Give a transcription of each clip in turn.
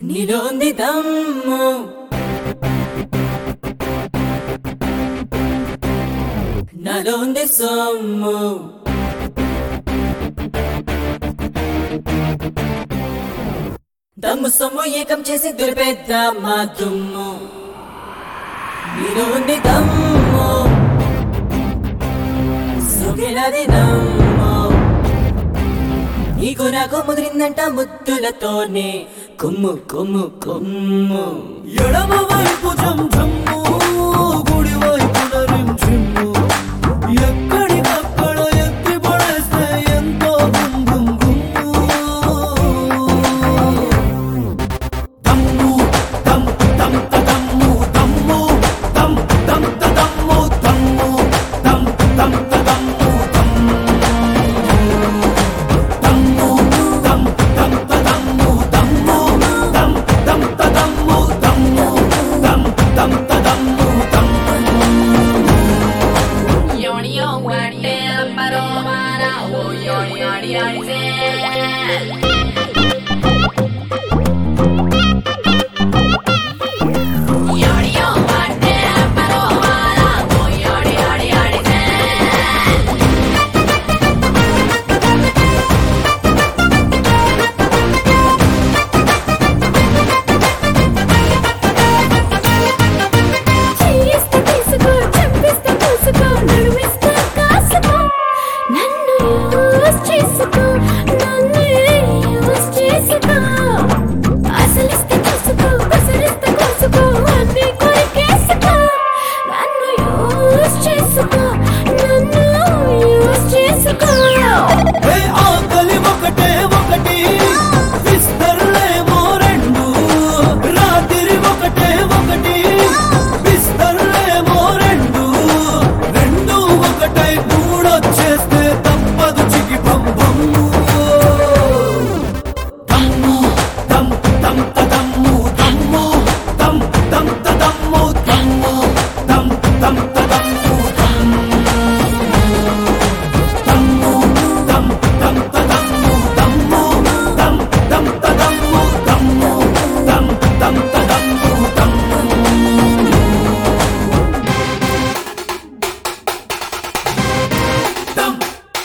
నీలో ఉంది దమ్ము నాలో ఉంది సొమ్ము దమ్ము సొమ్ము ఏకం చేసి దులిపేద్దాం మా దుమ్ము నీలో ఉంది దమ్ము సుగిలది నమ్ము నీకు నాకు ముదిరిందంట ముద్దులతోనే కొమ్ము కొమ్ము కొమ్ము ఎడమ వైపు జం జమ్ము గుడి వైపున రిం జిమ్ము ఎక్కడికక్కడ ఎత్తి పడేస్తే ఎంతో గుమ్ గుమ్ గుమ్ము దమ్ము దమ్ దమ్ త దమ్ము దమ్ము దమ్ దమ్ త దమ్ము దమ్ము దమ్ దమ్ త దమ్ము దమ్ము దమ్ము దమ్ దమ్ త దమ్ము దమ్ము దమ్ దమ్ త దమ్ము దమ్ము దమ్ దమ్ త దమ్ము దమ్ము Yoni yo wate paro mara o yoni yoni yoni se. Yoni yo wate paro mara o yoni yoni yoni se. చేయిస్తే తీసుకో చంపిస్తే పూసుకో నడుమిస్తే కాసుకో నన్ను యూస్ చేసుకో నన్ను యూస్ చేసుకో అసలిస్తే తీసుకో కసరిస్తే కోసుకో అన్ని కొరికేసుకో నన్ను యూస్ చేసుకో నన్ను యూస్ చేసుకో ఏ ఆకలి ఒకటే ఒకటి విస్తర్లేమో రెండు రాత్రి ఒకటే ఒకటి విస్తర్లేమో రెండు రెండు ఒకటై మూడొచ్చేస్తే తప్పదు చికి పంపము దమ్ము దమ్ దమ్ త దమ్ము దమ్ము దమ్ దమ్ త దమ్ము దమ్ము దమ్ దమ్ త దమ్ము దమ్ము దమ్ దమ్ త దమ్ము దమ్ము దమ్ దమ్ త దమ్ము దమ్ము దమ్ దమ్ త దమ్ము దమ్ము దమ్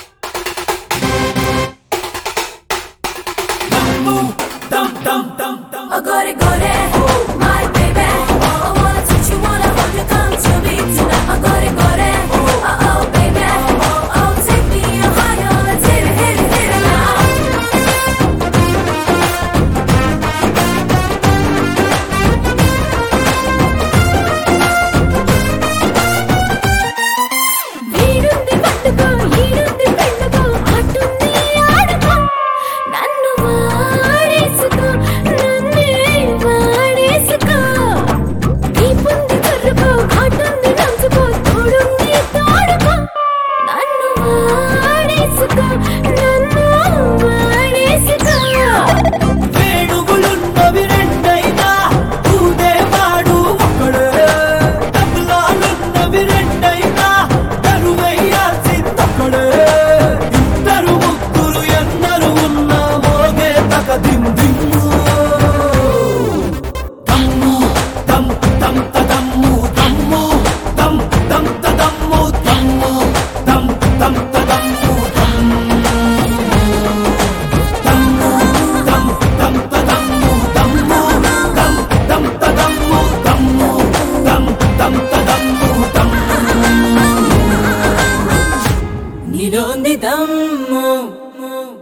దమ్ము dum dum dum dum Oh, gore, gore, my baby. I wanna touch you, wanna hold you, come to me tonight. Oh, gore, gore, oh, oh, baby. Oh, take me higher, let's hit it, hit it, hit it now. వీడుంది పట్టుకో ఈడుంది పెట్టుకో అటుంది ఆడుకో నన్ను వాడేసుకో నన్నే వాడేసుకో దీపుంది కర్రుకో ఘాటుంది నంచుకో తోడుంది తోడుకో నన్ను వాడేసుకో నన్ను వాడేసుకో వేణుగులున్నవి రెండైనా ఊదేవాడు ఒకడే తబలాలున్నవి రెండైనా తరువయ్యాల్సిందొక్కడే ఇద్దరు ముగ్గురు ఎన్నరు ఉన్నా మోగే తక దిమ్ దిమ్ము దమ్ము దమ్ దమ్ త దమ్ము దమ్ము దమ్ దమ్ త దమ్ము దమ్ము దమ్ దమ్ త దమ్ము దమ్ము దమ్ దమ్ త దమ్ము దమ్ము దమ్ దమ్ త దమ్ము దమ్ము దమ్ దమ్ త దమ్ము దమ్ము నీలో ఉంది దమ్ము